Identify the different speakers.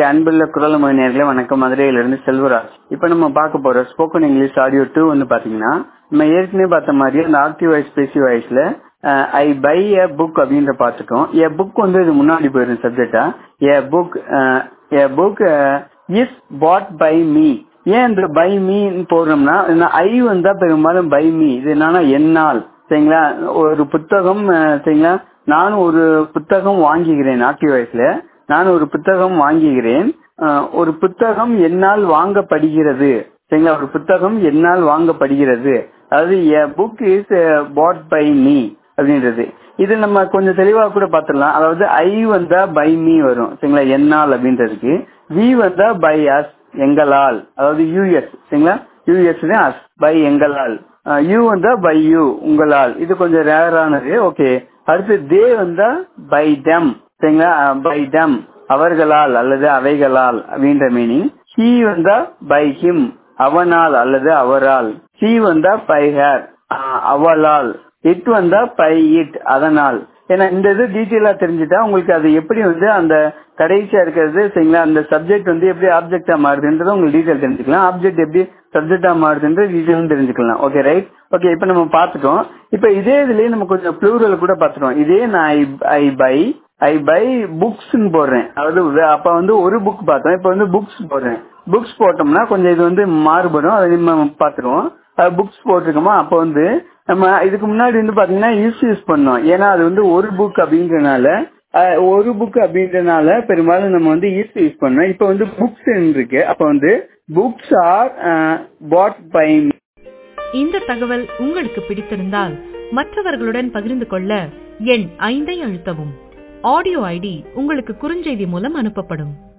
Speaker 1: okay அன்புள்ள குரல் மொழி நேர்களே வணக்கம் மதுரையிலிருந்து செல்வராஜ் இப்போ நம்ம பார்க்க போற ஸ்போக்கன் இங்கிலீஷ் ஆடியோ டூ வந்து பாத்தீங்கன்னா நம்ம ஏற்கனவே பார்த்த மாதிரி அந்த ஆக்டிவ் வாய்ஸ் பேசிவ் வாய்ஸ்ல ஐ பை எ புக் அப்படின்ற பார்த்துட்டோம் எ புக் வந்து இது முன்னாடி போயிடும் சப்ஜெக்டா a book a book is bought by me ஏன் இந்த பை மீன்னு போடுறோம்னா ஐ வந்தா பெரும்பாலும் பை மீ இது என்னன்னா என்னால் சரிங்களா ஒரு புத்தகம் அஹ், சரிங்களா நான் ஒரு புத்தகம் வாங்குகிறேன் ஆக்டிவ் வாய்ஸ்ல நான் ஒரு புத்தகம் வாங்குகிறேன் அஹ், ஒரு புத்தகம் என்னால் வாங்கப்படுகிறது சரிங்களா ஒரு புத்தகம் என்னால் வாங்கப்படுகிறது அதாவது a book is bought by me அப்படின்றது இது நம்ம கொஞ்சம் தெளிவா கூட பார்த்துடலாம் அதாவது ஐ வந்தா பை மீ வரும் சரிங்களா என்னால் அப்படின்றதுக்கு வி வந்தா பை அஸ் எங்களால் அதாவது யூஎஸ் சரிங்களா யூஎஸ் அஸ் பை எங்களால் யூ வந்தா பை யூ உங்களால் இது கொஞ்சம் ரேரானது ஓகே அடுத்து தே வந்தா பை டெம் சரிங்களா பை டெம் அவர்களால் அல்லது அவைகளால் அப்படின்ற மீனிங் ஹீ வந்தா பை ஹிம் அவனால் அல்லது அவரால் சி வந்தா பை ஹேர் அவளால் இட் வந்தா பை இட் அதனால் ஏன்னா இந்த இது டீட்டெயிலா தெரிஞ்சுட்டா உங்களுக்கு அது எப்படி வந்து அந்த கடைசியா இருக்கிறது சரிங்களா அந்த சப்ஜெக்ட் வந்து எப்படி ஆப்ஜெக்டா மாறுதுன்றது உங்களுக்கு டீட்டெயில் தெரிஞ்சுக்கலாம் ஆப்ஜெக்ட் எப்படி சப்ஜெக்டா மாறுதுன்றது டீட்டெயில் தெரிஞ்சுக்கலாம் ஓகே ரைட் ஓகே இப்போ நம்ம பார்த்துட்டோம் இப்போ இதே இதுலயே நம்ம கொஞ்சம் ப்ளூரல் கூட பார்த்துட்டோம் இதே நான் ஐ பை ஐ பை புக்ஸ்ன்னு போடுறேன் அதாவது வே- அப்ப வந்து ஒரு புக் பார்த்தோம் இப்போ வந்து புக்ஸ் போடுறேன் புக்ஸ் போட்டோம்னா கொஞ்சம் இது வந்து மாறுபடும் அதை நம்ம பார்த்துருவோம் புக்ஸ் போட்டிருக்கோமா அப்போ வந்து நம்ம இதுக்கு முன்னாடி வந்து பாத்தீங்கன்னா யூஸ் யூஸ் பண்ணோம் ஏன்னா அது வந்து ஒரு புக் அப்படின்றனால அஹ், ஒரு புக் அப்படின்றனால பெரும்பாலும் நம்ம வந்து யூஸ் யூஸ் பண்ணோம் இப்போ வந்து புக்ஸ் இருக்கு அப்போ வந்து புக்ஸ் ஆர் பாட் பை
Speaker 2: இந்த தகவல் உங்களுக்கு பிடித்திருந்தால் மற்றவர்களுடன் பகிர்ந்து கொள்ள எண் ஐந்தை அழுத்தவும் ஆடியோ ஐடி உங்களுக்கு குறுஞ்செய்தி மூலம் அனுப்பப்படும்